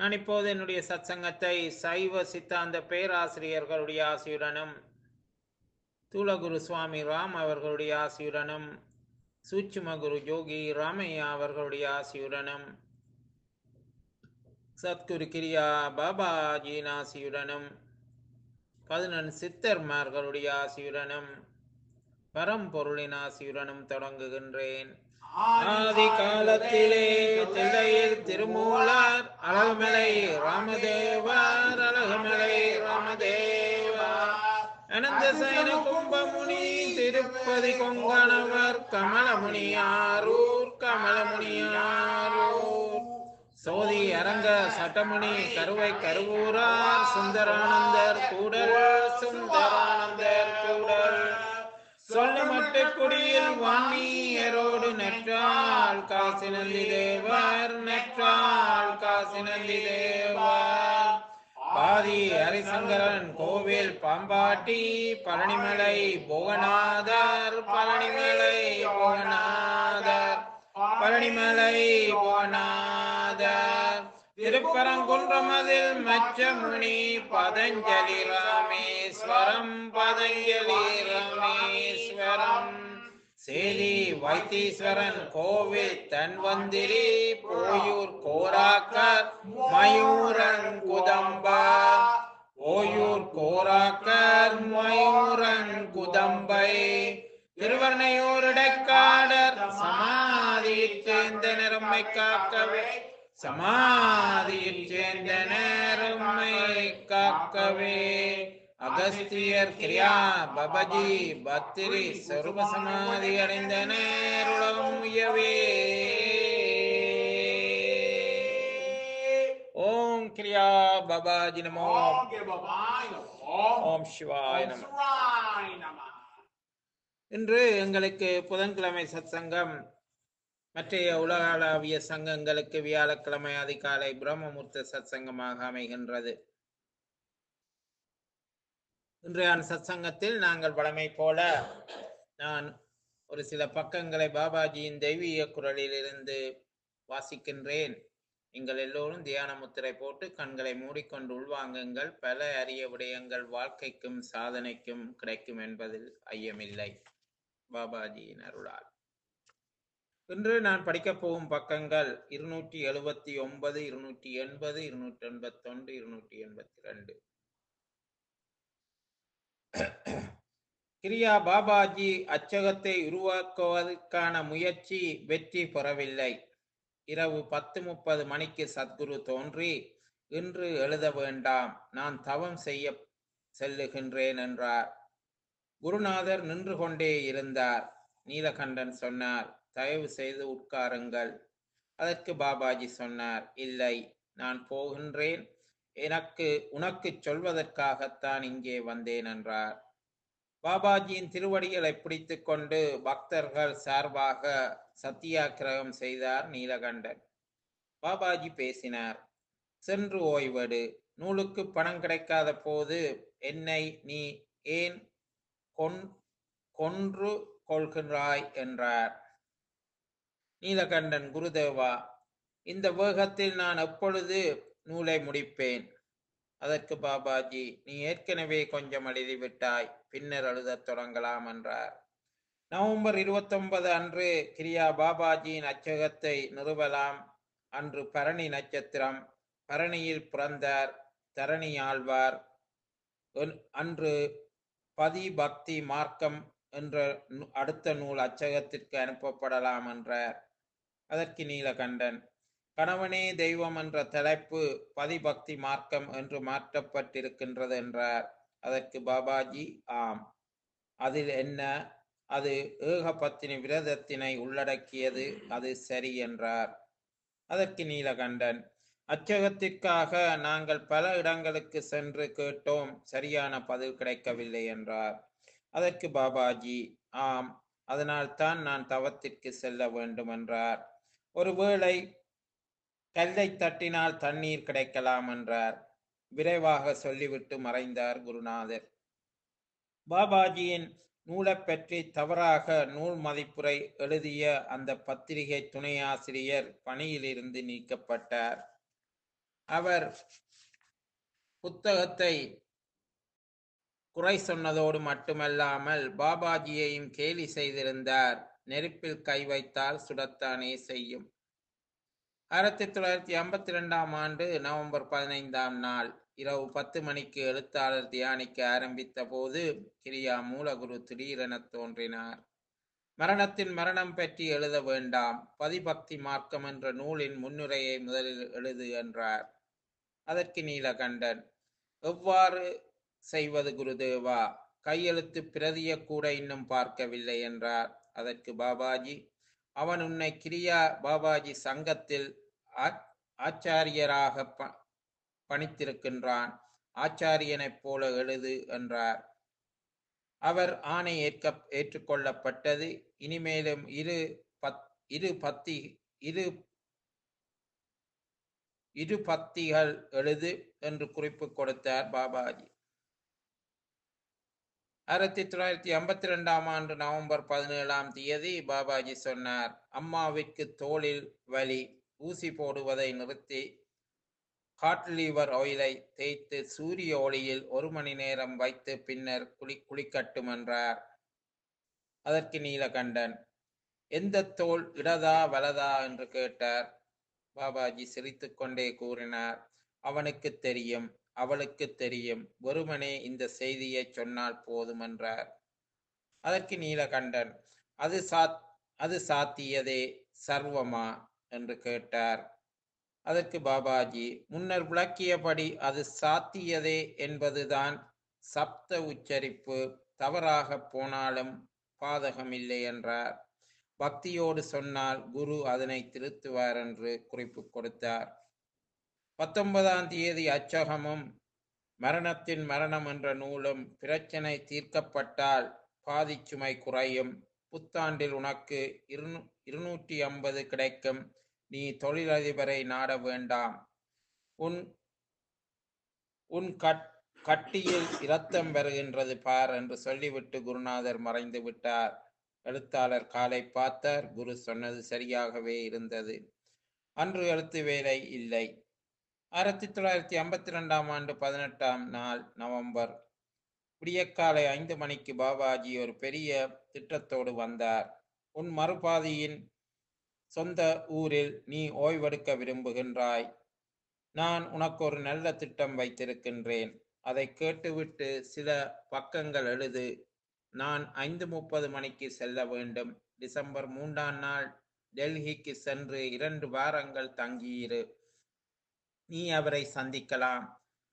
நான் இப்போது என்னுடைய சத்சங்கத்தை சைவ சித்தாந்த பேராசிரியர்களுடைய ஆசியுடனும் தூலகுரு சுவாமி ராம் அவர்களுடைய ஆசியுடனும் சூட்சும குரு ஜோகி ராமையா அவர்களுடைய ஆசியுடனும் சத்குரு கிரியா பாபாஜியின் ஆசியுடனும் பதினெண் சித்தர்மார்களுடைய ஆசியுடனும் பரம்பொருளின் ஆசியுடனும் தொடங்குகின்றேன் ஆதி காலத்திலே தில்லையில் திருமூலர் அழகுமலை ராமதேவர் அழகுமலை ராமதேவா அனந்த சைன கும்பமுனி திருப்பதி கொங்கணவர் கமலமுனியாரூர் கமலமுனியாரூர் சோதி அரங்க சட்டமுனி கருவை கருவூரார் சுந்தரானந்தர் கூடல் சுந்தரானந்தர் கூடல் சொல்லமட்டு குடியில் வாணியரோடு நற்றால் காசி நந்தி தேவர் நற்றால் காசி நந்தி தேவர் பாதி ஹரிசங்கரன் கோவில் பாம்பாட்டி பழனிமலை புவனாதர் பழனிமலை புவனாதர் பழனிமலை புவனாதர் திருப்பரங்குன்றமதில் மச்சமுனி பதஞ்சலி ராமேஸ்வரம் பதஞ்சலி ராமேஸ்வரம் சேதி வைத்தீஸ்வரன் கோவில் தன்வந்திரி போயூர் கோராக்கர் மயூரன் குதம்பா ஓயூர் கோராக்கர் மயூரன் குதம்பை திருவர்ணையூர் இடைக்காடர் சமாதியில் சேர்ந்த நிறமை காக்கவே சமாதியில் சேர்ந்த நேரம்மை காக்கவே அகஸ்தியர் கிரியா பபஜி பத்திரி சொருப சமாதி அடைந்த நேருளம் உயவே ஓம் கிரியா பபாஜி நமோ ஓம் சிவாய நமோ இன்று எங்களுக்கு புதன்கிழமை சத்சங்கம் மற்றைய உலகளாவிய சங்கங்களுக்கு வியாழக்கிழமை அதிகாலை பிரம்மமுர்த்த சத்சங்கமாக அமைகின்றது இன்றைய சத்சங்கத்தில் நாங்கள் வழமை போல நான் ஒரு சில பக்கங்களை பாபாஜியின் தெய்வீக குரலில் இருந்து வாசிக்கின்றேன் நீங்கள் எல்லோரும் தியான முத்திரை போட்டு கண்களை மூடிக்கொண்டு உள்வாங்குங்கள் பல அரிய விடயங்கள் வாழ்க்கைக்கும் சாதனைக்கும் கிடைக்கும் என்பதில் ஐயமில்லை பாபாஜியின் அருளால் இன்று நான் படிக்கப் போகும் பக்கங்கள் இருநூற்றி எழுபத்தி ஒன்பது இருநூற்றி எண்பது இருநூற்றி எண்பத்தி ஒன்று இருநூற்றி எண்பத்தி ரெண்டு கிரியா பாபாஜி அச்சகத்தை உருவாக்குவதற்கான முயற்சி வெற்றி பெறவில்லை இரவு பத்து முப்பது மணிக்கு சத்குரு தோன்றி இன்று எழுத வேண்டாம் நான் தவம் செய்ய செல்லுகின்றேன் என்றார் குருநாதர் நின்று கொண்டே இருந்தார் நீலகண்டன் சொன்னார் தயவு செய்து உட்காருங்கள் அதற்கு பாபாஜி சொன்னார் இல்லை நான் போகின்றேன் எனக்கு உனக்கு சொல்வதற்காகத்தான் இங்கே வந்தேன் என்றார் பாபாஜியின் திருவடிகளை பிடித்து கொண்டு பக்தர்கள் சார்பாக சத்தியாகிரகம் செய்தார் நீலகண்டன் பாபாஜி பேசினார் சென்று ஓய்வெடு நூலுக்கு பணம் கிடைக்காத போது என்னை நீ ஏன் கொன் கொன்று கொள்கின்றாய் என்றார் நீலகண்டன் குருதேவா இந்த வேகத்தில் நான் எப்பொழுது நூலை முடிப்பேன் அதற்கு பாபாஜி நீ ஏற்கனவே கொஞ்சம் எழுதிவிட்டாய் பின்னர் எழுதத் தொடங்கலாம் என்றார் நவம்பர் இருபத்தொன்பது அன்று கிரியா பாபாஜியின் அச்சகத்தை நிறுவலாம் அன்று பரணி நட்சத்திரம் பரணியில் பிறந்தார் தரணி ஆழ்வார் அன்று பதி பக்தி மார்க்கம் என்ற அடுத்த நூல் அச்சகத்திற்கு அனுப்பப்படலாம் என்றார் அதற்கு நீலகண்டன் கணவனே தெய்வம் என்ற தலைப்பு பதிபக்தி மார்க்கம் என்று மாற்றப்பட்டிருக்கின்றது என்றார் அதற்கு பாபாஜி ஆம் அதில் என்ன அது ஏகபத்தினி விரதத்தினை உள்ளடக்கியது அது சரி என்றார் அதற்கு நீலகண்டன் அச்சகத்திற்காக நாங்கள் பல இடங்களுக்கு சென்று கேட்டோம் சரியான பதில் கிடைக்கவில்லை என்றார் அதற்கு பாபாஜி ஆம் அதனால் தான் நான் தவத்திற்கு செல்ல வேண்டும் என்றார் ஒருவேளை கல்லை தட்டினால் தண்ணீர் கிடைக்கலாம் என்றார் விரைவாக சொல்லிவிட்டு மறைந்தார் குருநாதர் பாபாஜியின் நூலைப் பற்றி தவறாக நூல் மதிப்புரை எழுதிய அந்த பத்திரிகை துணை ஆசிரியர் பணியிலிருந்து நீக்கப்பட்டார் அவர் புத்தகத்தை குறை சொன்னதோடு மட்டுமல்லாமல் பாபாஜியையும் கேலி செய்திருந்தார் நெருப்பில் கை வைத்தால் சுடத்தானே செய்யும் ஆயிரத்தி தொள்ளாயிரத்தி ஐம்பத்தி ரெண்டாம் ஆண்டு நவம்பர் பதினைந்தாம் நாள் இரவு பத்து மணிக்கு எழுத்தாளர் தியானிக்க ஆரம்பித்த போது கிரியா மூலகுரு திடீரென தோன்றினார் மரணத்தின் மரணம் பற்றி எழுத வேண்டாம் பதிபக்தி மார்க்கம் என்ற நூலின் முன்னுரையை முதலில் எழுது என்றார் அதற்கு நீலகண்டன் எவ்வாறு செய்வது குருதேவா கையெழுத்து பிரதிய கூட இன்னும் பார்க்கவில்லை என்றார் அதற்கு பாபாஜி அவன் உன்னை கிரியா பாபாஜி சங்கத்தில் ஆ- ஆச்சாரியராக ப- பணித்திருக்கின்றான் ஆச்சாரியனைப் போல எழுது என்றார் அவர் ஆணை ஏற்க ஏற்றுக்கொள்ளப்பட்டது இனிமேலும் இரு பத் இரு பத்தி இரு இரு பத்திகள் எழுது என்று குறிப்பு கொடுத்தார் பாபாஜி ஆயிரத்தி தொள்ளாயிரத்தி ஐம்பத்தி ரெண்டாம் ஆண்டு நவம்பர் பதினேழாம் தேதி பாபாஜி சொன்னார் அம்மாவிற்கு தோளில் வலி ஊசி போடுவதை நிறுத்தி ஹாட் லீவர் ஆயிலை தேய்த்து சூரிய ஒளியில் ஒரு மணி நேரம் வைத்து பின்னர் குளி குளிக்கட்டும் என்றார் அதற்கு நீலகண்டன் எந்த தோல் இடதா வலதா என்று கேட்டார் பாபாஜி சிரித்துக்கொண்டே கூறினார் அவனுக்கு தெரியும் அவளுக்கு தெரியும் வெறுமனே இந்த செய்தியை சொன்னால் போதும் என்றார் அதற்கு நீலகண்டன் அது சாத் அது சாத்தியதே சர்வமா என்று கேட்டார் அதற்கு பாபாஜி முன்னர் விளக்கியபடி அது சாத்தியதே என்பதுதான் சப்த உச்சரிப்பு தவறாக போனாலும் பாதகமில்லை என்றார் பக்தியோடு சொன்னால் குரு அதனை திருத்துவார் என்று குறிப்பு கொடுத்தார் பத்தொன்பதாம் தேதி அச்சகமும் மரணத்தின் மரணம் என்ற நூலும் பிரச்சனை தீர்க்கப்பட்டால் பாதிச் சுமை குறையும் புத்தாண்டில் உனக்கு இருநூ இருநூற்றி ஐம்பது கிடைக்கும் நீ தொழிலதிபரை நாட வேண்டாம் உன் உன் கட் கட்டியில் இரத்தம் வருகின்றது பார் என்று சொல்லிவிட்டு குருநாதர் மறைந்து விட்டார் எழுத்தாளர் காலை பார்த்தார் குரு சொன்னது சரியாகவே இருந்தது அன்று எழுத்து வேலை இல்லை ஆயிரத்தி தொள்ளாயிரத்தி ஐம்பத்தி ரெண்டாம் ஆண்டு பதினெட்டாம் நாள் நவம்பர் விடியற்காலை ஐந்து மணிக்கு பாபாஜி ஒரு பெரிய திட்டத்தோடு வந்தார் உன் மறுபாதியின் சொந்த ஊரில் நீ ஓய்வெடுக்க விரும்புகின்றாய் நான் உனக்கு ஒரு நல்ல திட்டம் வைத்திருக்கின்றேன் அதை கேட்டுவிட்டு சில பக்கங்கள் எழுது நான் ஐந்து முப்பது மணிக்கு செல்ல வேண்டும் டிசம்பர் மூன்றாம் நாள் டெல்லிக்கு சென்று இரண்டு வாரங்கள் தங்கியிரு நீ அவரை சந்திக்கலாம்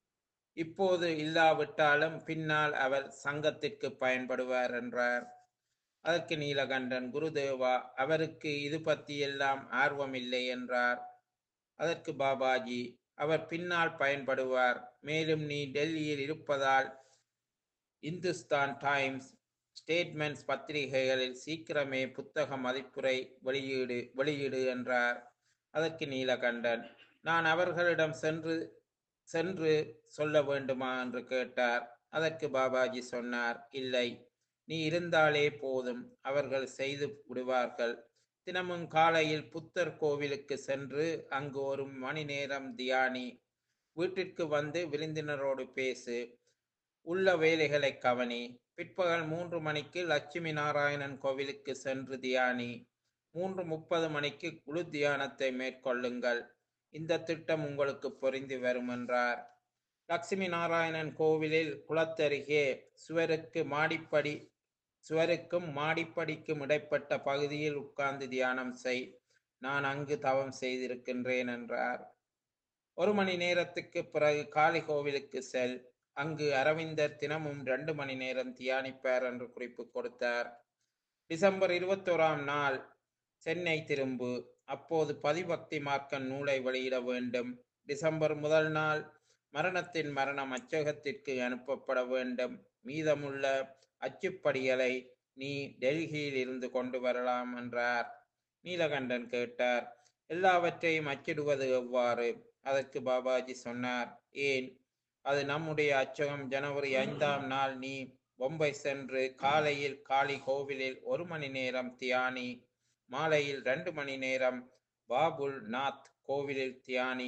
இப்போது இல்லாவிட்டாலும் பின்னால் அவர் சங்கத்திற்கு பயன்படுவார் என்றார் அதற்கு நீலகண்டன் குருதேவா அவருக்கு இது பற்றியெல்லாம் ஆர்வமில்லை என்றார் அதற்கு பாபாஜி அவர் பின்னால் பயன்படுவார் மேலும் நீ டெல்லியில் இருப்பதால் இந்துஸ்தான் டைம்ஸ் ஸ்டேட்மெண்ட்ஸ் பத்திரிகைகளில் சீக்கிரமே புத்தக மதிப்புரை வெளியீடு வெளியீடு என்றார் அதற்கு நீலகண்டன் நான் அவர்களிடம் சென்று சென்று சொல்ல வேண்டுமா என்று கேட்டார் அதற்கு பாபாஜி சொன்னார் இல்லை நீ இருந்தாலே போதும் அவர்கள் செய்து விடுவார்கள் தினமும் காலையில் புத்தர் கோவிலுக்கு சென்று அங்கு ஒரு மணி நேரம் தியானி வீட்டிற்கு வந்து விருந்தினரோடு பேசு உள்ள வேலைகளை கவனி பிற்பகல் மூன்று மணிக்கு லட்சுமி நாராயணன் கோவிலுக்கு சென்று தியானி மூன்று முப்பது மணிக்கு குழு தியானத்தை மேற்கொள்ளுங்கள் இந்த திட்டம் உங்களுக்கு பொருந்தி வரும் என்றார் லட்சுமி நாராயணன் கோவிலில் குளத்தருகே சுவருக்கு மாடிப்படி சுவருக்கும் மாடிப்படிக்கும் இடைப்பட்ட பகுதியில் உட்கார்ந்து தியானம் செய் நான் அங்கு தவம் செய்திருக்கின்றேன் என்றார் ஒரு மணி நேரத்துக்கு பிறகு காளி கோவிலுக்கு செல் அங்கு அரவிந்தர் தினமும் ரெண்டு மணி நேரம் தியானிப்பார் என்று குறிப்பு கொடுத்தார் டிசம்பர் இருபத்தோராம் நாள் சென்னை திரும்பு அப்போது பதிபக்தி மார்க்கன் நூலை வெளியிட வேண்டும் டிசம்பர் முதல் நாள் மரணத்தின் மரணம் அச்சகத்திற்கு அனுப்பப்பட வேண்டும் மீதமுள்ள அச்சுப்படிகளை நீ டெல்லியில் இருந்து கொண்டு வரலாம் என்றார் நீலகண்டன் கேட்டார் எல்லாவற்றையும் அச்சிடுவது எவ்வாறு அதற்கு பாபாஜி சொன்னார் ஏன் அது நம்முடைய அச்சகம் ஜனவரி ஐந்தாம் நாள் நீ பொம்பை சென்று காலையில் காளி கோவிலில் ஒரு மணி நேரம் தியானி மாலையில் ரெண்டு மணி நேரம் பாபுல் நாத் கோவிலில் தியானி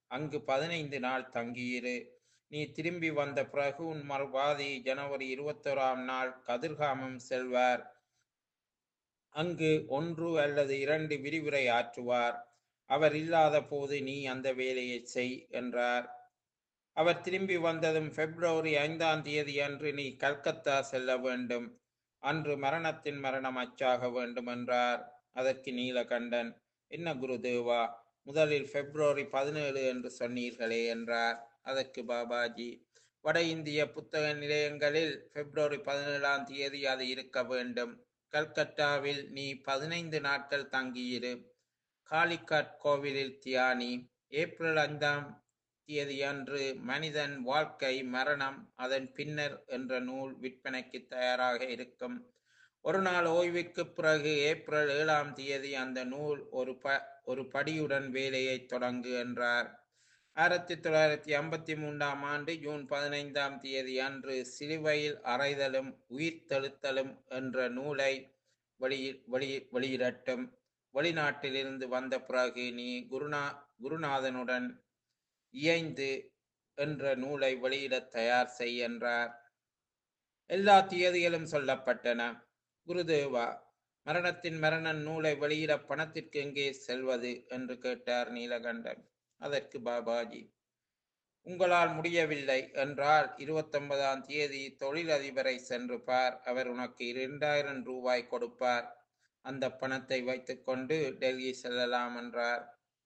அங்கு பதினைந்து நாள் தங்கியிரு நீ திரும்பி வந்த பிறகு உன் மறுபாதி ஜனவரி இருபத்தோராம் நாள் கதிர்காமம் செல்வார் அங்கு ஒன்று அல்லது இரண்டு விரிவுரை ஆற்றுவார் அவர் இல்லாத போது நீ அந்த வேலையை செய் என்றார் அவர் திரும்பி வந்ததும் பிப்ரவரி ஐந்தாம் தேதி அன்று நீ கல்கத்தா செல்ல வேண்டும் அன்று மரணத்தின் மரணம் அச்சாக வேண்டும் என்றார் அதற்கு நீலகண்டன் என்ன குருதேவா முதலில் பிப்ரவரி பதினேழு என்று சொன்னீர்களே என்றார் அதற்கு பாபாஜி வட இந்திய புத்தக நிலையங்களில் பிப்ரவரி பதினேழாம் தேதி அது இருக்க வேண்டும் கல்கத்தாவில் நீ பதினைந்து நாட்கள் தங்கியிரு காளிகாட் கோவிலில் தியானி ஏப்ரல் ஐந்தாம் தேதி அன்று மனிதன் வாழ்க்கை மரணம் அதன் பின்னர் என்ற நூல் விற்பனைக்கு தயாராக இருக்கும் ஒரு நாள் ஓய்வுக்கு பிறகு ஏப்ரல் ஏழாம் தேதி அந்த நூல் ஒரு ப ஒரு படியுடன் வேலையை தொடங்கு என்றார் ஆயிரத்தி தொள்ளாயிரத்தி ஐம்பத்தி மூன்றாம் ஆண்டு ஜூன் பதினைந்தாம் தேதி அன்று சிலுவையில் அறைதலும் உயிர்த்தெழுத்தலும் என்ற நூலை வெளியி வெளி வெளியிடட்டும் வெளிநாட்டிலிருந்து வந்த பிறகு நீ குருநா குருநாதனுடன் இயைந்து என்ற நூலை வெளியிட தயார் செய் என்றார் எல்லா தியதிகளும் சொல்லப்பட்டன குருதேவா மரணத்தின் மரண நூலை வெளியிட பணத்திற்கு எங்கே செல்வது என்று கேட்டார் நீலகண்டன் அதற்கு பாபாஜி உங்களால் முடியவில்லை என்றால் இருபத்தொன்பதாம் தேதி தொழிலதிபரை சென்று பார் அவர் உனக்கு இரண்டாயிரம் ரூபாய் கொடுப்பார் அந்த பணத்தை வைத்துக்கொண்டு டெல்லி செல்லலாம் என்றார்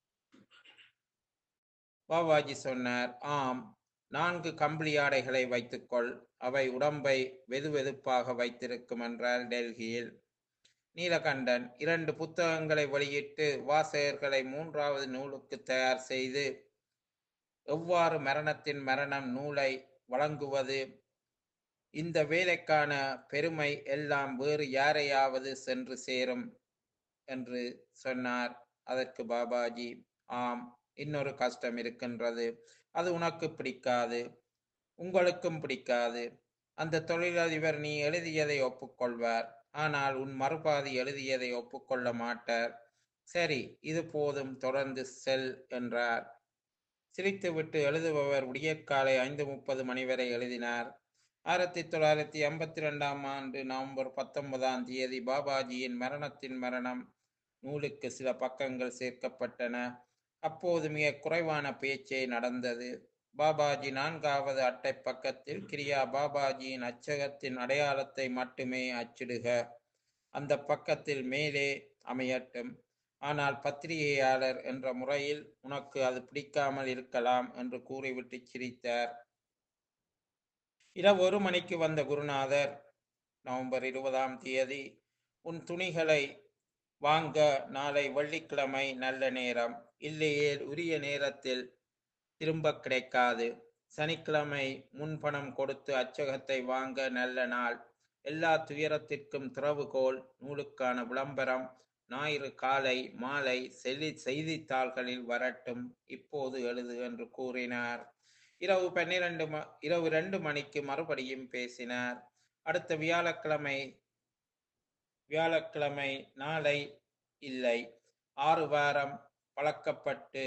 பாபாஜி சொன்னார் ஆம் நான்கு கம்பளி ஆடைகளை வைத்துக்கொள் அவை உடம்பை வெதுவெதுப்பாக வைத்திருக்கும் என்றார் டெல்லியில் நீலகண்டன் இரண்டு புத்தகங்களை வெளியிட்டு வாசகர்களை மூன்றாவது நூலுக்கு தயார் செய்து எவ்வாறு மரணத்தின் மரணம் நூலை வழங்குவது இந்த வேலைக்கான பெருமை எல்லாம் வேறு யாரையாவது சென்று சேரும் என்று சொன்னார் அதற்கு பாபாஜி ஆம் இன்னொரு கஷ்டம் இருக்கின்றது அது உனக்கு பிடிக்காது உங்களுக்கும் பிடிக்காது அந்த தொழிலதிபர் நீ எழுதியதை ஒப்புக்கொள்வார் ஆனால் உன் மறுபாதி எழுதியதை ஒப்புக்கொள்ள மாட்டார் சரி இது போதும் தொடர்ந்து செல் என்றார் சிரித்துவிட்டு எழுதுபவர் விடியற்காலை ஐந்து முப்பது மணி வரை எழுதினார் ஆயிரத்தி தொள்ளாயிரத்தி ஐம்பத்தி ரெண்டாம் ஆண்டு நவம்பர் பத்தொன்பதாம் தேதி பாபாஜியின் மரணத்தின் மரணம் நூலுக்கு சில பக்கங்கள் சேர்க்கப்பட்டன அப்போது மிக குறைவான பேச்சே நடந்தது பாபாஜி நான்காவது அட்டை பக்கத்தில் கிரியா பாபாஜியின் அச்சகத்தின் அடையாளத்தை மட்டுமே அச்சிடுக அந்த பக்கத்தில் மேலே அமையட்டும் ஆனால் பத்திரிகையாளர் என்ற முறையில் உனக்கு அது பிடிக்காமல் இருக்கலாம் என்று கூறிவிட்டு சிரித்தார் இரவு ஒரு மணிக்கு வந்த குருநாதர் நவம்பர் இருபதாம் தேதி உன் துணிகளை வாங்க நாளை வெள்ளிக்கிழமை நல்ல நேரம் இல்லையே உரிய நேரத்தில் திரும்ப கிடைக்காது சனிக்கிழமை முன்பணம் கொடுத்து அச்சகத்தை வாங்க நல்ல நாள் எல்லா துயரத்திற்கும் திறவுகோல் நூலுக்கான விளம்பரம் ஞாயிறு காலை மாலை செல்லி செய்தித்தாள்களில் வரட்டும் இப்போது எழுது என்று கூறினார் இரவு பன்னிரண்டு ம இரவு ரெண்டு மணிக்கு மறுபடியும் பேசினார் அடுத்த வியாழக்கிழமை வியாழக்கிழமை நாளை இல்லை ஆறு வாரம் பழக்கப்பட்டு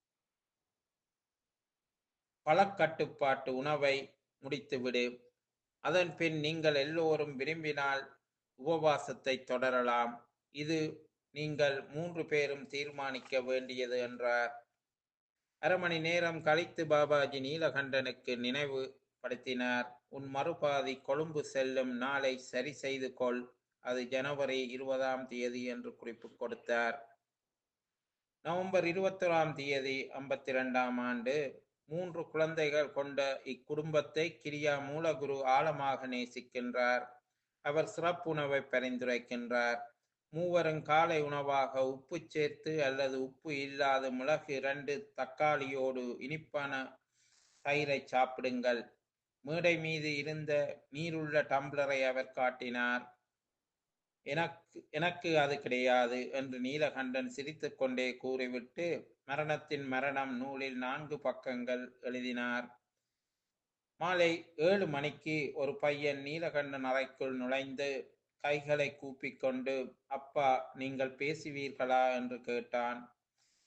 பழக்கட்டுப்பாட்டு உணவை முடித்துவிடு அதன் பின் நீங்கள் எல்லோரும் விரும்பினால் உபவாசத்தை தொடரலாம் இது நீங்கள் மூன்று பேரும் தீர்மானிக்க வேண்டியது என்றார் அரை மணி நேரம் கழித்து பாபாஜி நீலகண்டனுக்கு நினைவு படுத்தினார் உன் மறுபாதி கொழும்பு செல்லும் நாளை சரி செய்து கொள் அது ஜனவரி இருபதாம் தேதி என்று குறிப்பு கொடுத்தார் நவம்பர் இருபத்தொராம் தேதி ஐம்பத்தி ரெண்டாம் ஆண்டு மூன்று குழந்தைகள் கொண்ட இக்குடும்பத்தை கிரியா மூலகுரு ஆழமாக நேசிக்கின்றார் அவர் சிறப்புணவை பரிந்துரைக்கின்றார் மூவரும் காலை உணவாக உப்பு சேர்த்து அல்லது உப்பு இல்லாத மிளகு இரண்டு தக்காளியோடு இனிப்பான தயிரை சாப்பிடுங்கள் மேடை மீது இருந்த நீருள்ள டம்ளரை அவர் காட்டினார் எனக்கு எனக்கு அது கிடையாது என்று நீலகண்டன் சிரித்துக்கொண்டே கூறிவிட்டு மரணத்தின் மரணம் நூலில் நான்கு பக்கங்கள் எழுதினார் மாலை ஏழு மணிக்கு ஒரு பையன் நீலகண்டன் அறைக்குள் நுழைந்து கைகளை கூப்பிக்கொண்டு அப்பா நீங்கள் பேசுவீர்களா என்று கேட்டான்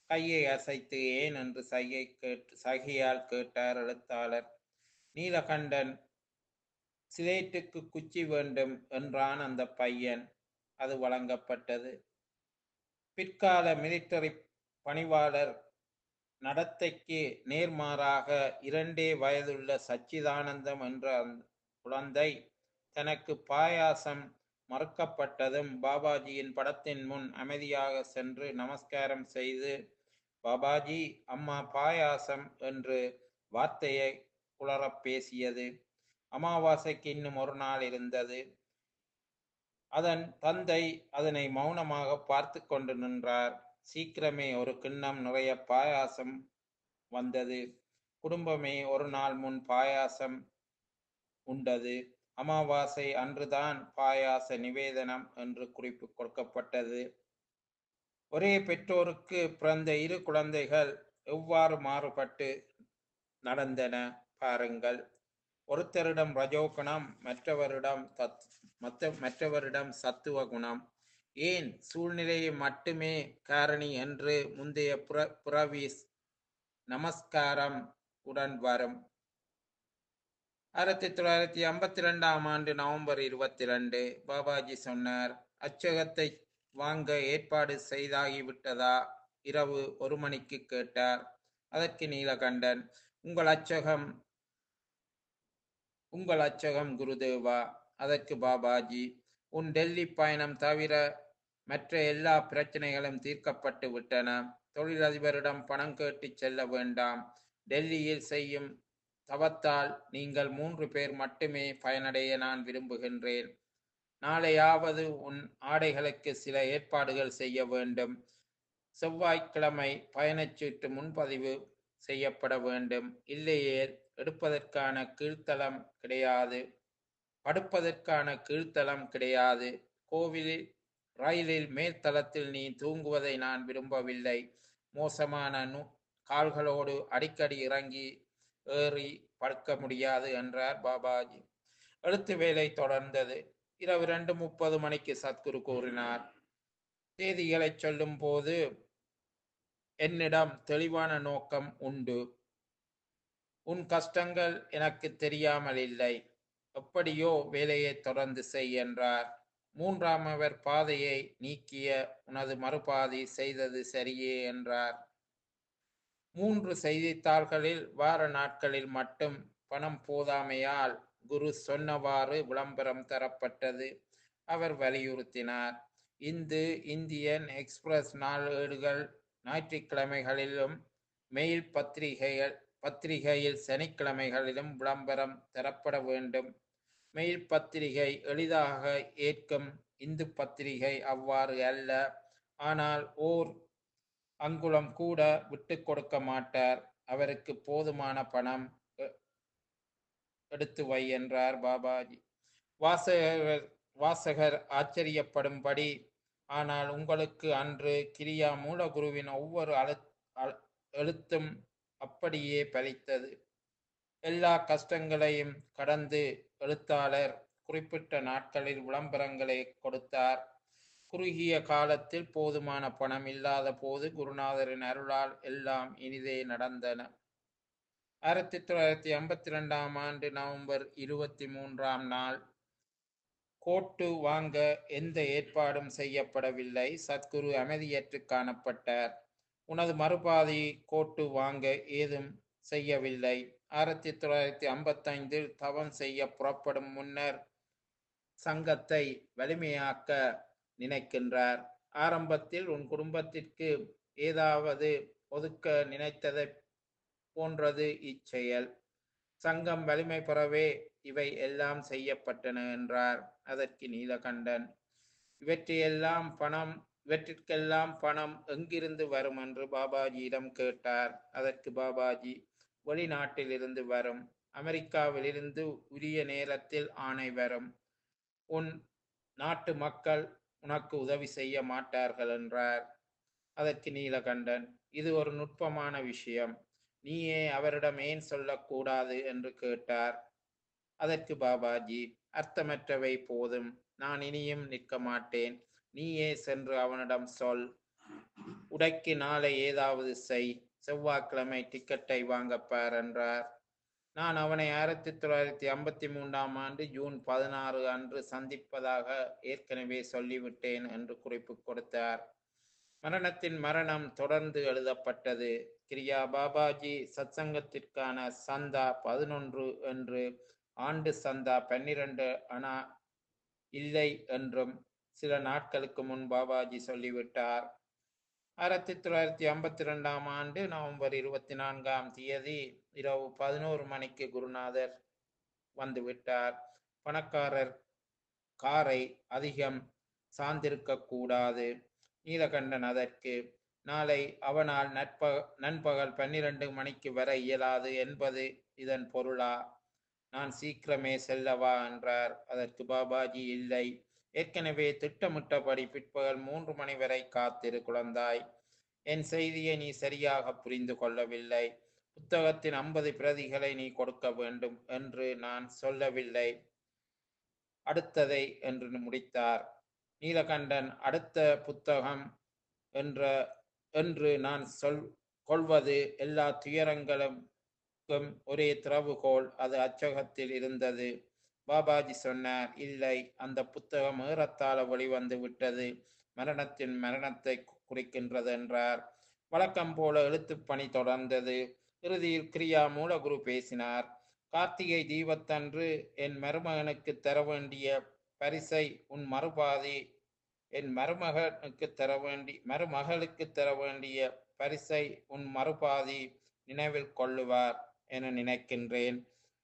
கையை அசைத்து ஏன் என்று சைகை கேட்டு சகையால் கேட்டார் எழுத்தாளர் நீலகண்டன் சிலேட்டுக்கு குச்சி வேண்டும் என்றான் அந்த பையன் அது வழங்கப்பட்டது பிற்கால மிலிட்டரி பணிவாளர் நடத்தைக்கு நேர்மாறாக இரண்டே வயதுள்ள சச்சிதானந்தம் என்ற அந்த குழந்தை தனக்கு பாயாசம் மறுக்கப்பட்டதும் பாபாஜியின் படத்தின் முன் அமைதியாக சென்று நமஸ்காரம் செய்து பாபாஜி அம்மா பாயாசம் என்று வார்த்தையை குளறப் பேசியது அமாவாசைக்கு இன்னும் ஒரு நாள் இருந்தது அதன் தந்தை அதனை மௌனமாக பார்த்து கொண்டு நின்றார் சீக்கிரமே ஒரு கிண்ணம் நிறைய பாயாசம் வந்தது குடும்பமே ஒரு நாள் முன் பாயாசம் உண்டது அமாவாசை அன்றுதான் பாயாச நிவேதனம் என்று குறிப்பு கொடுக்கப்பட்டது ஒரே பெற்றோருக்கு பிறந்த இரு குழந்தைகள் எவ்வாறு மாறுபட்டு நடந்தன பாருங்கள் ஒருத்தரிடம் ரஜோகுணம் மற்றவரிடம் தத் மற்ற மற்றவரிடம் சத்துவ குணம் ஏன் சூழ்நிலையை மட்டுமே காரணி என்று முந்தைய புற புறவீஸ் நமஸ்காரம் உடன் வரும் ஆயிரத்தி தொள்ளாயிரத்தி ஐம்பத்தி ரெண்டாம் ஆண்டு நவம்பர் இருபத்தி ரெண்டு பாபாஜி சொன்னார் அச்சகத்தை வாங்க ஏற்பாடு செய்தாகிவிட்டதா இரவு ஒரு மணிக்கு கேட்டார் அதற்கு நீலகண்டன் உங்கள் அச்சகம் உங்கள் அச்சகம் குருதேவா அதற்கு பாபாஜி உன் டெல்லி பயணம் தவிர மற்ற எல்லா பிரச்சனைகளும் தீர்க்கப்பட்டு விட்டன தொழிலதிபரிடம் பணம் கேட்டு செல்ல வேண்டாம் டெல்லியில் செய்யும் தவத்தால் நீங்கள் மூன்று பேர் மட்டுமே பயனடைய நான் விரும்புகின்றேன் நாளையாவது உன் ஆடைகளுக்கு சில ஏற்பாடுகள் செய்ய வேண்டும் செவ்வாய்க்கிழமை பயணச்சீட்டு முன்பதிவு செய்யப்பட வேண்டும் இல்லையே எடுப்பதற்கான கீழ்த்தளம் கிடையாது படுப்பதற்கான கீழ்த்தளம் கிடையாது கோவிலில் ரயிலில் மேல்தளத்தில் நீ தூங்குவதை நான் விரும்பவில்லை மோசமான நு கால்களோடு அடிக்கடி இறங்கி ஏறி படுக்க முடியாது என்றார் பாபாஜி எழுத்து வேலை தொடர்ந்தது இரவு ரெண்டு முப்பது மணிக்கு சத்குரு கூறினார் தேதிகளை சொல்லும் போது என்னிடம் தெளிவான நோக்கம் உண்டு உன் கஷ்டங்கள் எனக்கு தெரியாமல் இல்லை எப்படியோ வேலையை தொடர்ந்து செய் என்றார் மூன்றாம் அவர் பாதையை நீக்கிய உனது மறுபாதி செய்தது சரியே என்றார் மூன்று செய்தித்தாள்களில் வார நாட்களில் மட்டும் பணம் போதாமையால் குரு சொன்னவாறு விளம்பரம் தரப்பட்டது அவர் வலியுறுத்தினார் இந்து இந்தியன் எக்ஸ்பிரஸ் நாளேடுகள் ஞாயிற்றுக்கிழமைகளிலும் மெயில் பத்திரிகைகள் பத்திரிகையில் சனிக்கிழமைகளிலும் விளம்பரம் தரப்பட வேண்டும் மெயில் பத்திரிகை எளிதாக ஏற்கும் இந்து பத்திரிகை அவ்வாறு அல்ல ஆனால் ஓர் அங்குலம் கூட விட்டு கொடுக்க மாட்டார் அவருக்கு போதுமான பணம் எ- எடுத்து வை என்றார் பாபாஜி வாசகர் வாசகர் ஆச்சரியப்படும்படி ஆனால் உங்களுக்கு அன்று கிரியா மூலகுருவின் ஒவ்வொரு அழு அழு- எழுத்தும் அப்படியே பலித்தது எல்லா கஷ்டங்களையும் கடந்து எழுத்தாளர் குறிப்பிட்ட நாட்களில் விளம்பரங்களை கொடுத்தார் குறுகிய காலத்தில் போதுமான பணம் இல்லாத போது குருநாதரின் அருளால் எல்லாம் இனிதே நடந்தன ஆயிரத்தி தொள்ளாயிரத்தி ஐம்பத்தி ரெண்டாம் ஆண்டு நவம்பர் இருபத்தி மூன்றாம் நாள் கோட்டு வாங்க எந்த ஏற்பாடும் செய்யப்படவில்லை சத்குரு அமைதியற்று காணப்பட்டார் உனது மறுபாதி கோட்டு வாங்க ஏதும் செய்யவில்லை ஆயிரத்தி தொள்ளாயிரத்தி ஐம்பத்தைந்தில் தவம் செய்ய புறப்படும் முன்னர் சங்கத்தை வலிமையாக்க நினைக்கின்றார் ஆரம்பத்தில் உன் குடும்பத்திற்கு ஏதாவது ஒதுக்க நினைத்ததை போன்றது இச்செயல் சங்கம் வலிமை பெறவே இவை எல்லாம் செய்யப்பட்டன என்றார் அதற்கு நீலகண்டன் இவற்றையெல்லாம் பணம் இவற்றிற்கெல்லாம் பணம் எங்கிருந்து வரும் என்று பாபாஜியிடம் கேட்டார் அதற்கு பாபாஜி வெளிநாட்டிலிருந்து வரும் அமெரிக்காவிலிருந்து உரிய நேரத்தில் ஆணை வரும் உன் நாட்டு மக்கள் உனக்கு உதவி செய்ய மாட்டார்கள் என்றார் அதற்கு நீலகண்டன் இது ஒரு நுட்பமான விஷயம் நீயே அவரிடம் ஏன் சொல்லக்கூடாது என்று கேட்டார் அதற்கு பாபாஜி அர்த்தமற்றவை போதும் நான் இனியும் நிற்க மாட்டேன் நீயே சென்று அவனிடம் சொல் உடைக்கு நாளை ஏதாவது செய் செவ்வாய்க்கிழமை டிக்கெட்டை வாங்கப்பார் என்றார் நான் அவனை ஆயிரத்தி தொள்ளாயிரத்தி ஐம்பத்தி மூன்றாம் ஆண்டு ஜூன் பதினாறு அன்று சந்திப்பதாக ஏற்கனவே சொல்லிவிட்டேன் என்று குறிப்பு கொடுத்தார் மரணத்தின் மரணம் தொடர்ந்து எழுதப்பட்டது கிரியா பாபாஜி சத்சங்கத்திற்கான சந்தா பதினொன்று என்று ஆண்டு சந்தா பன்னிரண்டு அணா இல்லை என்றும் சில நாட்களுக்கு முன் பாபாஜி சொல்லிவிட்டார் ஆயிரத்தி தொள்ளாயிரத்தி ஐம்பத்தி ரெண்டாம் ஆண்டு நவம்பர் இருபத்தி நான்காம் தேதி இரவு பதினோரு மணிக்கு குருநாதர் வந்துவிட்டார் பணக்காரர் காரை அதிகம் சார்ந்திருக்க கூடாது நீலகண்டன் அதற்கு நாளை அவனால் நட்ப நண்பகல் பன்னிரண்டு மணிக்கு வர இயலாது என்பது இதன் பொருளா நான் சீக்கிரமே செல்லவா என்றார் அதற்கு பாபாஜி இல்லை ஏற்கனவே திட்டமிட்டபடி பிற்பகல் மூன்று மணி வரை காத்திரு குழந்தாய் என் செய்தியை நீ சரியாக புரிந்து கொள்ளவில்லை புத்தகத்தின் ஐம்பது பிரதிகளை நீ கொடுக்க வேண்டும் என்று நான் சொல்லவில்லை அடுத்ததை என்று முடித்தார் நீலகண்டன் அடுத்த புத்தகம் என்ற என்று நான் சொல் கொள்வது எல்லா துயரங்களும் ஒரே திறவுகோல் அது அச்சகத்தில் இருந்தது பாபாஜி சொன்னார் இல்லை அந்த புத்தகம் ஏறத்தாழ வெளிவந்து விட்டது மரணத்தின் மரணத்தை குறிக்கின்றது என்றார் வழக்கம் போல எழுத்துப் பணி தொடர்ந்தது இறுதியில் கிரியா மூலகுரு பேசினார் கார்த்திகை தீபத்தன்று என் மருமகனுக்கு தர வேண்டிய பரிசை உன் மறுபாதி என் மருமகனுக்கு தர வேண்டி மருமகளுக்கு தர வேண்டிய பரிசை உன் மறுபாதி நினைவில் கொள்ளுவார் என நினைக்கின்றேன்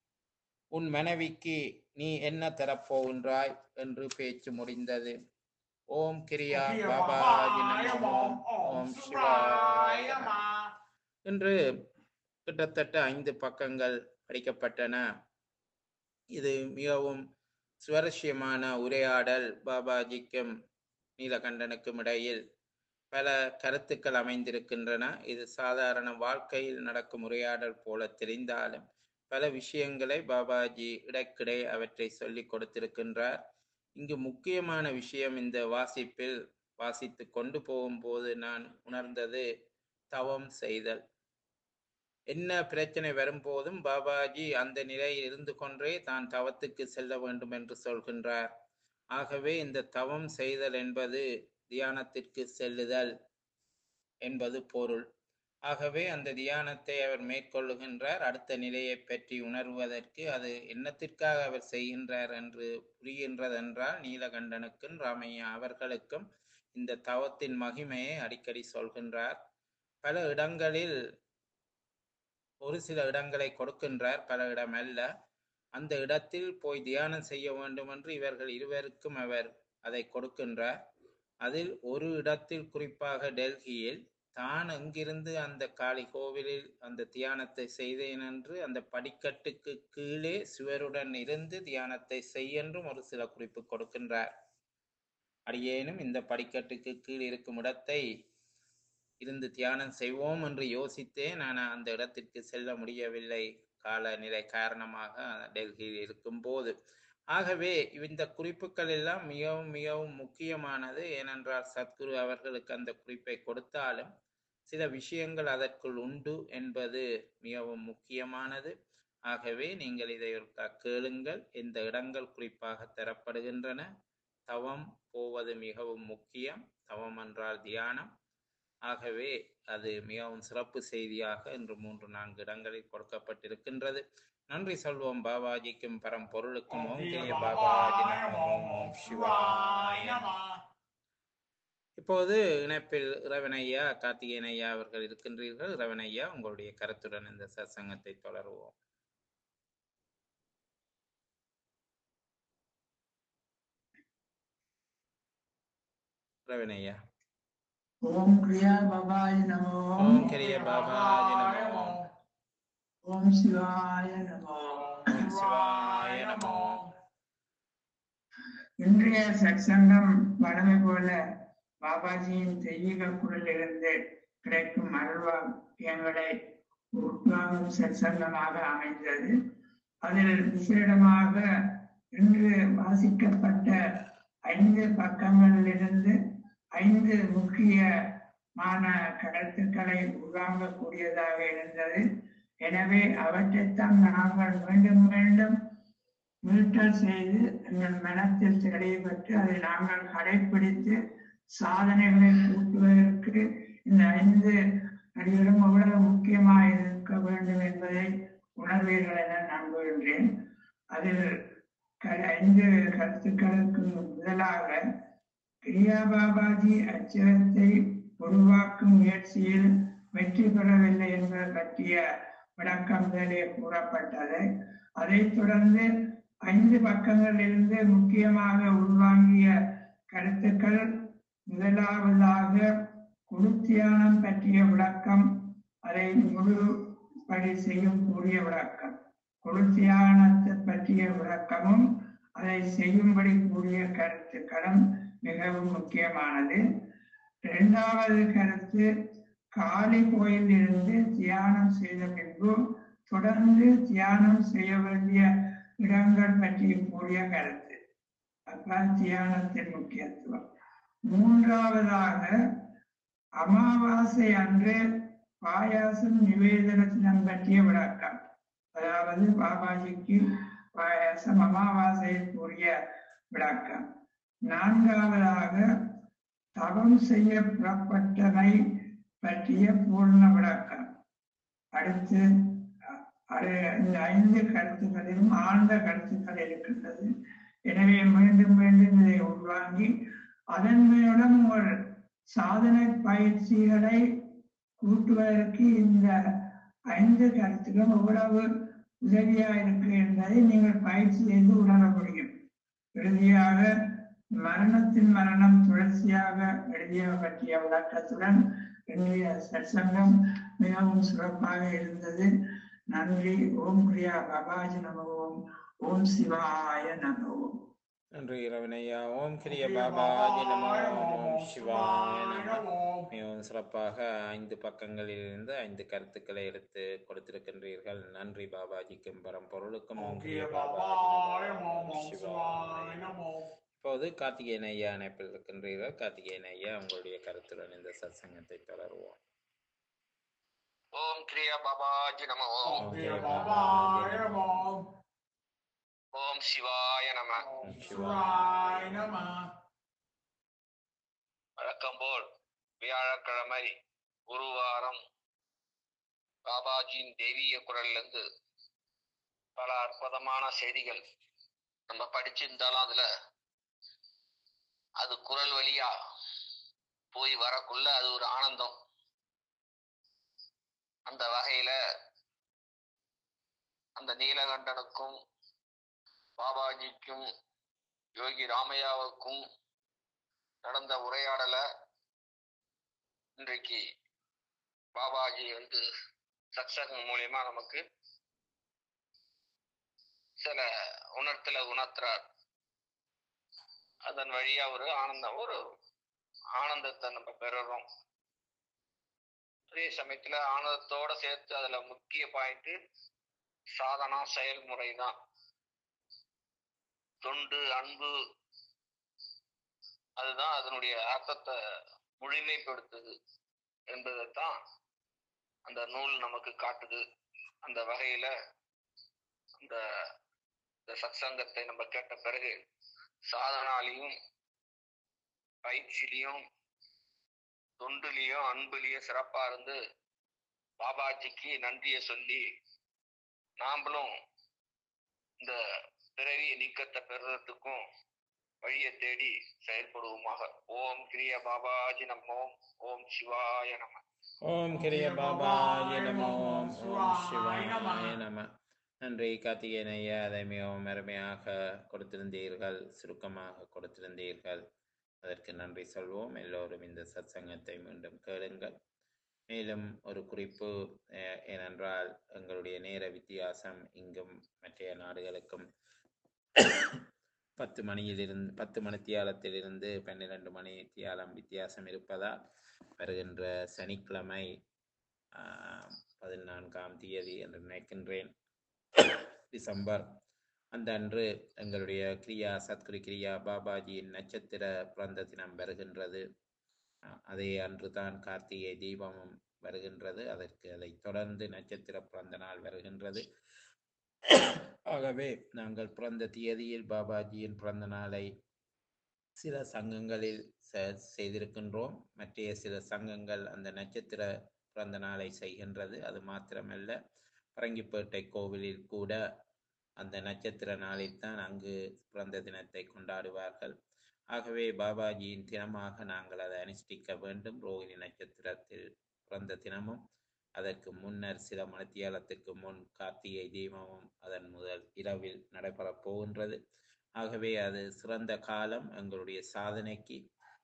உன் மனைவிக்கு நீ என்ன தரப்போகின்றாய் என்று பேச்சு முடிந்தது ஓம் கிரியா பாபாஜி நமோ ஓம் சிவாய நம என்று கிட்டத்தட்ட ஐந்து பக்கங்கள் படிக்கப்பட்டன இது மிகவும் சுவாரஸ்யமான உரையாடல் பாபாஜிக்கும் நீலகண்டனுக்கும் இடையில் பல கருத்துக்கள் அமைந்திருக்கின்றன இது சாதாரண வாழ்க்கையில் நடக்கும் உரையாடல் போல தெரிந்தாலும் பல விஷயங்களை பாபாஜி இடைக்கிடை அவற்றை சொல்லிக் கொடுத்திருக்கின்றார் இங்கு முக்கியமான விஷயம் இந்த வாசிப்பில் வாசித்து கொண்டு போகும்போது நான் உணர்ந்தது தவம் செய்தல் என்ன பிரச்சனை வரும்போதும் பாபாஜி அந்த நிலையில் இருந்து கொண்டே தான் தவத்துக்கு செல்ல வேண்டும் என்று சொல்கின்றார் ஆகவே இந்த தவம் செய்தல் என்பது தியானத்திற்கு செல்லுதல் என்பது பொருள் ஆகவே அந்த தியானத்தை அவர் மேற்கொள்ளுகின்றார் அடுத்த நிலையை பற்றி உணர்வதற்கு அது என்னத்திற்காக அவர் செய்கின்றார் என்று புரிகின்றதென்றால் நீலகண்டனுக்கும் ராமையா அவர்களுக்கும் இந்த தவத்தின் மகிமையை அடிக்கடி சொல்கின்றார் பல இடங்களில் ஒரு சில இடங்களை கொடுக்கின்றார் பல இடம் அல்ல அந்த இடத்தில் போய் தியானம் செய்ய வேண்டும் என்று இவர்கள் இருவருக்கும் அவர் அதை கொடுக்கின்றார் அதில் ஒரு இடத்தில் குறிப்பாக டெல்லியில் தான் அங்கிருந்து அந்த காளி கோவிலில் அந்த தியானத்தை செய்தேன் என்று அந்த படிக்கட்டுக்கு கீழே சுவருடன் இருந்து தியானத்தை செய்யென்றும் ஒரு சில குறிப்பு கொடுக்கின்றார் அடியேனும் இந்த படிக்கட்டுக்கு கீழ் இருக்கும் இடத்தை இருந்து தியானம் செய்வோம் என்று யோசித்தேன் நான் அந்த இடத்திற்கு செல்ல முடியவில்லை காலநிலை காரணமாக டெல்லியில் இருக்கும் போது ஆகவே இந்த குறிப்புகள் எல்லாம் மிகவும் மிகவும் முக்கியமானது ஏனென்றால் சத்குரு அவர்களுக்கு அந்த குறிப்பை கொடுத்தாலும் சில விஷயங்கள் அதற்குள் உண்டு என்பது மிகவும் முக்கியமானது ஆகவே நீங்கள் இதை ஒரு கேளுங்கள் இந்த இடங்கள் குறிப்பாக தரப்படுகின்றன தவம் போவது மிகவும் முக்கியம் தவம் என்றால் தியானம் ஆகவே அது மிகவும் சிறப்பு செய்தியாக இன்று மூன்று நான்கு இடங்களில் கொடுக்கப்பட்டிருக்கின்றது நன்றி சொல்வோம் பாபாஜிக்கும் பரம் பொருளுக்கும் ஓம் கிரிய பாபாஜி நமோ ஓம் சிவாய இப்போது இணைப்பில் இரவனையா கார்த்திகேயன் ஐயா அவர்கள் இருக்கின்றீர்கள் இரவனையா உங்களுடைய கருத்துடன் இந்த சத்சங்கத்தை தொடருவோம் இரவனையா ஓம் கிரியா பாபாய நமோ ஓம் கிரிய பாபாஜி நமோ ஓம் சிவாய நமோ ஓம் சிவாய நமோ இன்றைய சத்சங்கம் வழமை போல பாபாஜியின் தெய்வீக குரலிலிருந்து கிடைக்கும் அருள்வாக்கியங்களை உட்வாங்கும் சத்சங்கமாக அமைந்தது அதில் விசேடமாக இன்று வாசிக்கப்பட்ட ஐந்து பக்கங்களிலிருந்து ஐந்து முக்கிய கருத்துக்களை உள்வாங்கக்கூடியதாக இருந்தது எனவே அவற்றைத்தான் நாங்கள் மீண்டும் மீண்டும் மீட்டல் செய்து எங்கள் மனத்தில் தெளிவுபட்டு அதை நாங்கள் கடைபிடித்து சாதனைகளை கூட்டுவதற்கு இந்த ஐந்து அடிகளும் எவ்வளவு முக்கியமாக இருக்க வேண்டும் என்பதை உணர்வீர்கள் என நம்புகின்றேன் அதில் க- ஐந்து கருத்துக்களுக்கு முதலாக கிரியா பாபாஜி அச்சகத்தை உருவாக்கும் முயற்சியில் வெற்றி பெறவில்லை என்பது பற்றிய விளக்கம் மேலே கூறப்பட்டது அதைத் தொடர்ந்து ஐந்து பக்கங்களிலிருந்து முக்கியமாக உள்வாங்கிய கருத்துக்கள் முதலாவதாக குருத்தியானம் பற்றிய விளக்கம் அதை முழுபடி செய்யும் கூடிய விளக்கம் குருத்தியானத்தை பற்றிய விளக்கமும் அதை செய்யும்படி கூடிய கருத்துக்களும் மிகவும் முக்கியமானது இரண்டாவது கருத்து காளி கோயில் இருந்து தியானம் செய்த பின்பு தொடர்ந்து தியானம் செய்ய வேண்டிய இடங்கள் பற்றி கூடிய கருத்து அப்ப தியானத்தின் முக்கியத்துவம் மூன்றாவதாக அமாவாசை அன்று பாயாசம் நிவேதனத்தினம் பற்றிய விளக்கம் அதாவது பாபாஜிக்கு பாயாசம் அமாவாசையில் கூறிய விளக்கம் நான்காவதாக தவம் செய்ய புறப்பட்டவை பற்றிய பூர்ண விளக்கம் அடுத்து அ- அது இந்த ஐந்து கருத்துக்களிலும் ஆழ்ந்த கருத்துக்கள் இருக்கின்றது எனவே மீண்டும் மீண்டும் இதை உள்வாங்கி அதன் மூலம் ஒரு சாதனை பயிற்சிகளை கூட்டுவதற்கு இந்த ஐந்து கருத்துக்களும் எவ்வளவு உதவியா இருக்கு என்பதை நீங்கள் பயிற்சி செய்து உணர முடியும் இறுதியாக மரணத்தின் மரணம் தொடர்ச்சியாக எழுதிய பற்றிய விளக்கத்துடன் என்னுடைய சற்சங்கம் மிகவும் சிறப்பாக இருந்தது நன்றி ஓம் பிரியா பாபாஜி நம ஓம் ஓம் சிவாய நம ஓம் நன்றி இரவனையா ஓம் கிரிய பாபாஜி நமோ ஓம் சிவாய நம மிகவும் சிறப்பாக ஐந்து பக்கங்களிலிருந்து ஐந்து கருத்துக்களை எடுத்து கொடுத்திருக்கின்றீர்கள் நன்றி பாபாஜிக்கும் பரம்பொருளுக்கும் ஓம் கிரிய பாபாஜி நமோ ஓம் சிவாய நம இப்போது கார்த்திகேயன் ஐயா இணைப்பில் இருக்கின்றீர்கள் கார்த்திகேயன் ஐயா உங்களுடைய கருத்துடன் இந்த சத்சங்கத்தை தொடருவோம் ஓம் கிரியா பாபாஜி நம ஓம் ஓம் கிரிய பாபாஜி நமோ ஓம் சிவாய நம ஓம் சிவாய வழக்கம் போல் வியாழக்கிழமை ஒரு வாரம் பாபாஜியின் தெய்வீக குரல்ல இருந்து பல அற்புதமான செய்திகள் நம்ம படிச்சிருந்தாலும் அதுல அது குரல் வழியா போய் வரக்குள்ள அது ஒரு ஆனந்தம் அந்த வகையில அந்த நீலகண்டனுக்கும் பாபாஜிக்கும் யோகி ராமையாவுக்கும் நடந்த உரையாடல இன்றைக்கு பாபாஜி வந்து சத்சங்கம் மூலியமா நமக்கு சில உணர்த்தல உணர்த்துறார் அதன் வழியா ஒரு ஆனந்தம் ஒரு ஆனந்தத்தை நம்ம பெறுறோம் அதே சமயத்துல ஆனந்தத்தோட சேர்த்து அதுல முக்கிய பாயிண்ட் சாதனா செயல்முறை தான் தொண்டு அன்பு அதுதான் அதனுடைய அர்த்தத்தை முழுமைப்படுத்துது என்பதைத்தான் அந்த நூல் நமக்கு காட்டுது அந்த வகையில அந்த இந்த சத்சங்கத்தை நம்ம கேட்ட பிறகு சாதனாலையும் பயிற்சியிலையும் தொண்டுலையும் அன்புலையும் சிறப்பா இருந்து பாபாஜிக்கு நன்றியை சொல்லி நாமளும் இந்த பிறவி நீக்கத்தை பெறுறதுக்கும் வழியை தேடி செயல்படுவோமாக ஓம் கிரிய பாபாஜி நமோ ஓம் சிவாய நம ஓம் கிரிய பாபாஜி நமோ ஓம் சிவாய நம நன்றி கார்த்திகேயன் ஐயா அதை மிகவும் அருமையாக கொடுத்திருந்தீர்கள் சுருக்கமாக கொடுத்திருந்தீர்கள் அதற்கு நன்றி சொல்வோம் எல்லோரும் இந்த சத்சங்கத்தை மீண்டும் கேளுங்கள் மேலும் ஒரு குறிப்பு அஹ், ஏனென்றால் எங்களுடைய நேர வித்தியாசம் இங்கும் மற்ற நாடுகளுக்கும் பத்து மணியிலிருந்து பத்து மணித்தியாலத்திலிருந்து பன்னிரண்டு மணி தியாலம் வித்தியாசம் இருப்பதால் வருகின்ற சனிக்கிழமை ஆஹ், பதினான்காம் தேதி என்று நினைக்கின்றேன் டிசம்பர் அந்த அன்று எங்களுடைய கிரியா சத்குரு கிரியா பாபாஜியின் நட்சத்திர பிறந்த தினம் வருகின்றது அஹ், அதே அன்றுதான் கார்த்திகை தீபமும் வருகின்றது அதற்கு அதைத் தொடர்ந்து நட்சத்திர பிறந்த நாள் வருகின்றது ஆகவே நாங்கள் பிறந்த தேதியில் பாபாஜியின் பிறந்த நாளை சில சங்கங்களில் செ- செய்திருக்கின்றோம் மற்றைய சில சங்கங்கள் அந்த நட்சத்திர பிறந்த நாளை செய்கின்றது அது மாத்திரமல்ல பரங்கிப்பேட்டை கோவிலில் கூட அந்த நட்சத்திர நாளில் தான் அங்கு பிறந்த தினத்தை கொண்டாடுவார்கள் ஆகவே பாபாஜியின் தினமாக நாங்கள் அதை அனுஷ்டிக்க வேண்டும் ரோகிணி நட்சத்திரத்தில் பிறந்த தினமும் அதற்கு முன்னர் சில மணித்தியாலத்திற்கு முன் கார்த்திகை தீபமும் அதன் முதல் இரவில் நடைபெறப் போகின்றது ஆகவே அது சிறந்த காலம் எங்களுடைய சாதனைக்கு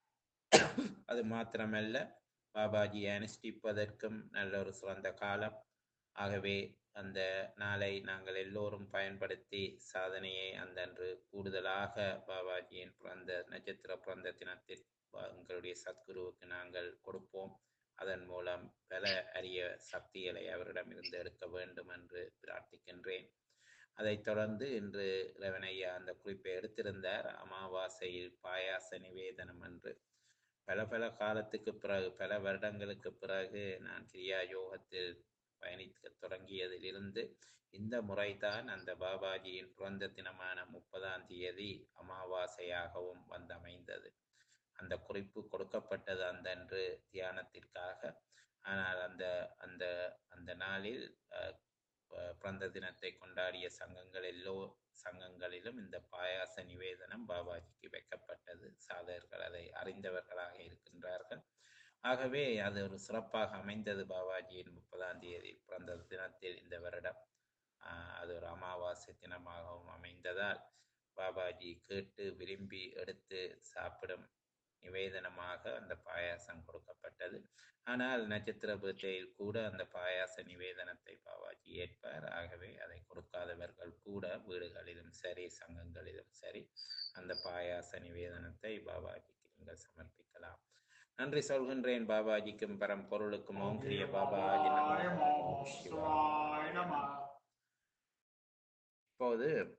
அது மாத்திரமல்ல பாபாஜியை அனுஷ்டிப்பதற்கும் நல்ல ஒரு சிறந்த காலம் ஆகவே அந்த நாளை நாங்கள் எல்லோரும் பயன்படுத்தி சாதனையை அந்தன்று கூடுதலாக பாபாஜியின் பிறந்த நட்சத்திர பிறந்த தினத்தில் பா- எங்களுடைய சத்குருவுக்கு நாங்கள் கொடுப்போம் அதன் மூலம் பல அரிய சக்திகளை அவரிடமிருந்து எடுக்க வேண்டும் என்று பிரார்த்திக்கின்றேன் அதைத் தொடர்ந்து இன்று ரவணையா அந்த குறிப்பை எடுத்திருந்தார் அமாவாசையில் பாயாச நிவேதனம் என்று பல பல காலத்துக்கு பிறகு பல வருடங்களுக்கு பிறகு நான் கிரியா யோகத்தில் பயணிக்க தொடங்கியதிலிருந்து இந்த முறைதான் அந்த பாபாஜியின் பிறந்த தினமான முப்பதாம் தேதி அமாவாசையாகவும் வந்தமைந்தது அந்த குறிப்பு கொடுக்கப்பட்டது அந்தன்று தியானத்திற்காக ஆனால் அந்த அந்த அந்த நாளில் அஹ், ப- பிறந்த தினத்தை கொண்டாடிய சங்கங்கள் எல்லோ சங்கங்களிலும் இந்த பாயாச நிவேதனம் பாபாஜிக்கு வைக்கப்பட்டது சாதகர்கள் அதை அறிந்தவர்களாக இருக்கின்றார்கள் ஆகவே அது ஒரு சிறப்பாக அமைந்தது பாபாஜியின் முப்பதாம் தேதி பிறந்த தினத்தில் இந்த வருடம் ஆஹ், அது ஒரு அமாவாசை தினமாகவும் அமைந்ததால் பாபாஜி கேட்டு விரும்பி எடுத்து சாப்பிடும் நிவேதனமாக அந்த பாயாசம் கொடுக்கப்பட்டது ஆனால் நட்சத்திர பூஜையில் கூட அந்த பாயாச நிவேதனத்தை பாபாஜி ஏற்பார் ஆகவே அதை கொடுக்காதவர்கள் கூட வீடுகளிலும் சரி சங்கங்களிலும் சரி அந்த பாயாச நிவேதனத்தை பாபாஜிக்கு நீங்கள் சமர்ப்பிக்கலாம் நன்றி சொல்கின்றேன் பாபாஜிக்கும் பரம் பொருளுக்கும் ஓம் கிரிய பாபாஜி நமோ. ஓம் சிவாய நமோ. இப்போது